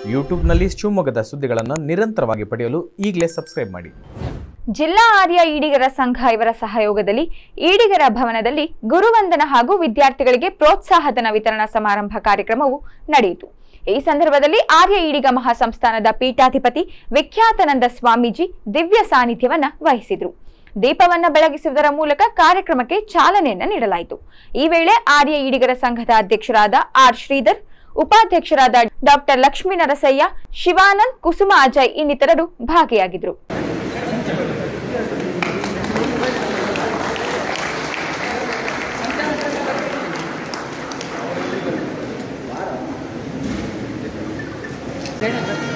ಯೂಟ್ಯೂಬ್ನಲ್ಲಿ ಶಿವಮೊಗ್ಗದ ಸುದ್ದಿಗಳನ್ನು ನಿರಂತರವಾಗಿ ಪಡೆಯಲು ಈಗಲೇ ಸಬ್ಸ್ಕ್ರೈಬ್ ಮಾಡಿ ಜಿಲ್ಲಾ ಆರ್ಯ ಈಡಿಗರ ಸಂಘ ಇವರ ಸಹಯೋಗದಲ್ಲಿ ಈಡಿಗರ ಭವನದಲ್ಲಿ ಗುರುವಂದನ ಹಾಗೂ ವಿದ್ಯಾರ್ಥಿಗಳಿಗೆ ಪ್ರೋತ್ಸಾಹಧನ ವಿತರಣಾ ಸಮಾರಂಭ ಕಾರ್ಯಕ್ರಮವು ನಡೆಯಿತು ಈ ಸಂದರ್ಭದಲ್ಲಿ ಆರ್ಯ ಈಡಿಗ ಮಹಾಸಂಸ್ಥಾನದ ಪೀಠಾಧಿಪತಿ ವಿಖ್ಯಾತನಂದ ಸ್ವಾಮೀಜಿ ದಿವ್ಯ ಸಾನ್ನಿಧ್ಯವನ್ನ ವಹಿಸಿದ್ರು ದೀಪವನ್ನ ಬೆಳಗಿಸುವುದರ ಮೂಲಕ ಕಾರ್ಯಕ್ರಮಕ್ಕೆ ಚಾಲನೆಯನ್ನ ನೀಡಲಾಯಿತು ಈ ವೇಳೆ ಆರ್ಯ ಈಡಿಗರ ಸಂಘದ ಅಧ್ಯಕ್ಷರಾದ ಆರ್ ಶ್ರೀಧರ್ ಉಪಾಧ್ಯಕ್ಷರಾದ ಡಾಕ್ಟರ್ ಲಕ್ಷ್ಮೀ ನರಸಯ್ಯ ಶಿವಾನಂದ್ ಕುಸುಮ ಅಜಯ್ ಇನ್ನಿತರರು ಭಾಗಿಯಾಗಿದ್ರು ಹೇಳಿ